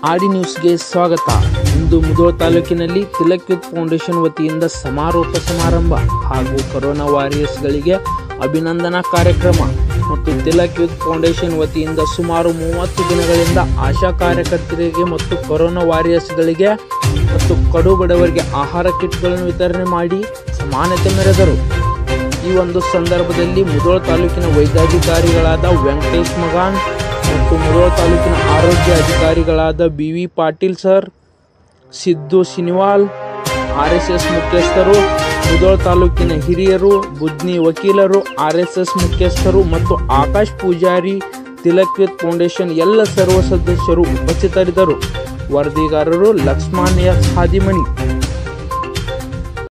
ಆಡಿ ನ್ಯೂಸ್ಗೆ ಸ್ವಾಗತ ಇಂದು ಮುಧೋಳ ತಾಲೂಕಿನಲ್ಲಿ ತಿಲಕ್ ಯೂತ್ ಫೌಂಡೇಶನ್ ವತಿಯಿಂದ ಸಮಾರೋಪ ಸಮಾರಂಭ ಹಾಗೂ ಕೊರೋನಾ ವಾರಿಯರ್ಸ್ಗಳಿಗೆ ಅಭಿನಂದನಾ ಕಾರ್ಯಕ್ರಮ ಮತ್ತು ತಿಲಕ್ ಯೂತ್ ಫೌಂಡೇಶನ್ ವತಿಯಿಂದ ಸುಮಾರು ಮೂವತ್ತು ದಿನಗಳಿಂದ ಆಶಾ ಕಾರ್ಯಕರ್ತರಿಗೆ ಮತ್ತು ಕೊರೋನಾ ವಾರಿಯರ್ಸ್ಗಳಿಗೆ ಮತ್ತು ಕಡು ಬಡವರಿಗೆ ಆಹಾರ ಕಿಟ್ಗಳನ್ನು ವಿತರಣೆ ಮಾಡಿ ಸಮಾನತೆ ಮೆರೆದರು ಈ ಒಂದು ಸಂದರ್ಭದಲ್ಲಿ ಮುಧೋಳ ತಾಲೂಕಿನ ವೈದ್ಯಾಧಿಕಾರಿಗಳಾದ ವೆಂಕಟೇಶ್ ಮಗಾನ್ ಮತ್ತು ಮುಧೋಳ ತಾಲೂಕಿನ ಆರೋಗ್ಯ ಅಧಿಕಾರಿಗಳಾದ B V Patil sir Siddu Sinival R S S ಮುಖ್ಯಸ್ಥರು ಮುಧೋಳ ತಾಲೂಕಿನ ಹಿರಿಯರು ಬುದ್ನಿ ವಕೀಲರು ಆರ್ ಎಸ್ ಎಸ್ ಮುಖ್ಯಸ್ಥರು ಮತ್ತು ಆಕಾಶ್ ಪೂಜಾರಿ ತಿಲಕ್ ಯೂತ್ ಫೌಂಡೇಶನ್ ಎಲ್ಲ ಸರ್ವ ಸದಸ್ಯರು ಉಪಸ್ಥಿತರಿದ್ದರು ವರದಿಗಾರರು ಲಕ್ಷ್ಮಣ್ ಎಸ್ ಹಾದಿಮನಿ